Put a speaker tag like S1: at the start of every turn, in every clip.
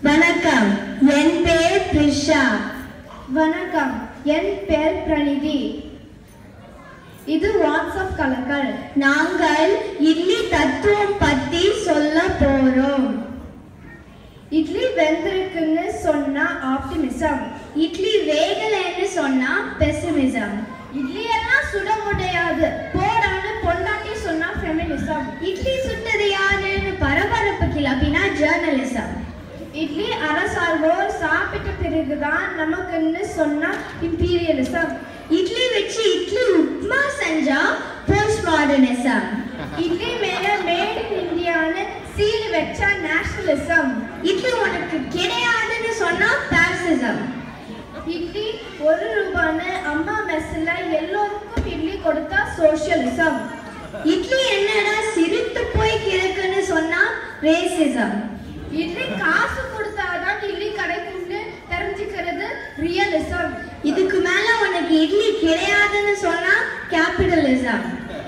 S1: வணக்கம் என் பெயர் த்ரிஷா
S2: வணக்கம் என் பெயர் பிரணிதி இது வாட்ஸ்அப் கலக்கல்
S1: நாங்கள் இட்லி தத்துவம் பத்தி சொல்ல போறோம்
S2: இட்லி வெந்திருக்குன்னு சொன்னா ஆப்டிமிசம்
S1: இட்லி வேகலைன்னு சொன்னா பெசிமிசம்
S2: இட்லி எல்லாம் சுட முடியாது போடான்னு பொண்டாட்டி சொன்னா ஃபெமினிசம்
S1: இட்லி சுட்டது யாருன்னு பரபரப்பு கிளப்பினா ஜேர்னலிசம்
S2: இட்லி அரசாள்வோர் சாப்பிட்ட பிறகுதான் நமக்குன்னு சொன்னா இம்பீரியலிசம்
S1: இட்லி வச்சு இட்லி உப்மா செஞ்சா போஸ்ட் மாடர்னிசம்
S2: இட்லி மேல மேட் இன் இந்தியான்னு சீல் வச்சா நேஷனலிசம்
S1: இட்லி உனக்கு கிடையாதுன்னு சொன்னா பாசிசம்
S2: இட்லி ஒரு ரூபான்னு அம்மா மெஸ்ல எல்லோருக்கும் இட்லி கொடுத்தா சோஷியலிசம்
S1: இட்லி என்னடா சிரித்து போய் கிடக்குன்னு சொன்னா ரேசிசம்
S2: இட்லி காசு கொடுத்தாதான் இட்லி கிடைக்கும்னு தெரிஞ்சுக்கிறது ரியலிசம்
S1: இதுக்கு மேல உனக்கு இட்லி கிடையாதுன்னு சொன்னா கேபிட்டலிசம்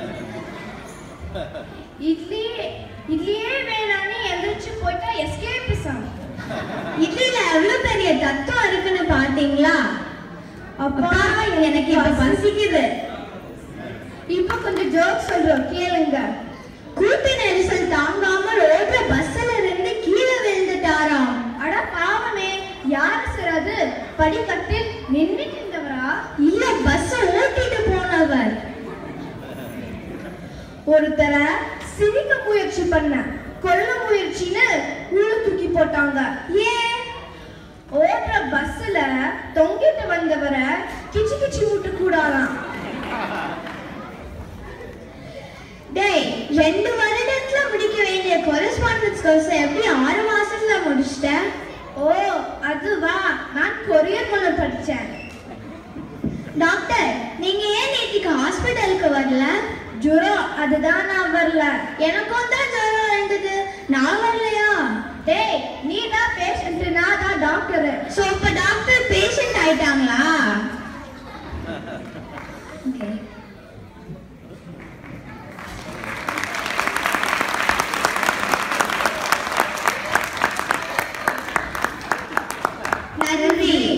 S2: இட்லி இட்லியே வேணான்னு எந்திரிச்சு போயிட்டா எஸ்கேபிசம்
S1: இட்லில எவ்வளவு பெரிய தத்துவம் இருக்குன்னு பாத்தீங்களா அப்பா எனக்கு இப்ப பசிக்குது
S2: இப்ப கொஞ்சம் ஜோக் சொல்றோம் கேளுங்க
S1: கூட்ட நெரிசல் தாங்காமல் ஓடுற பஸ்ல இருந்து கீழே விழுந்துட்டாராம்
S2: அட பாவமே யாரு சார் அது படிக்கட்டில் நின்னுட்டு இருந்தவரா
S1: இல்ல பஸ் ஓட்டிட்டு போனவர்
S2: ஒருத்தரை சிரிக்க முயற்சி பண்ண கொல்ல முயற்சின்னு உள்ள தூக்கி போட்டாங்க ஏன் ஓடுற பஸ்ல தொங்கிட்டு வந்தவரை கிச்சு கிச்சு விட்டு கூடாலாம்
S1: டேய் ரெண்டு வருடத்துல முடிக்க வேண்டிய கொரஸ்பாண்டன்ஸ் கோர்ஸ் எப்படி ஆறு மாசத்துல முடிச்சிட்ட
S2: ஓ அதுவா நான் கொரியர் மூலம் படிச்சேன்
S1: டாக்டர் நீங்க ஏன் நேற்றுக்கு ஹாஸ்பிட்டலுக்கு வரல
S2: ஜுரம் அதுதான் நான் வரல
S1: எனக்கும் தான் ஜுரம் இருந்தது நான் வரலையா
S2: டேய் நீ தான் பேஷண்ட் நான் தான் டாக்டர்
S1: சோ இப்ப டாக்டர் பேஷண்ட் ஆயிட்டாங்களா ஓகே நன்றி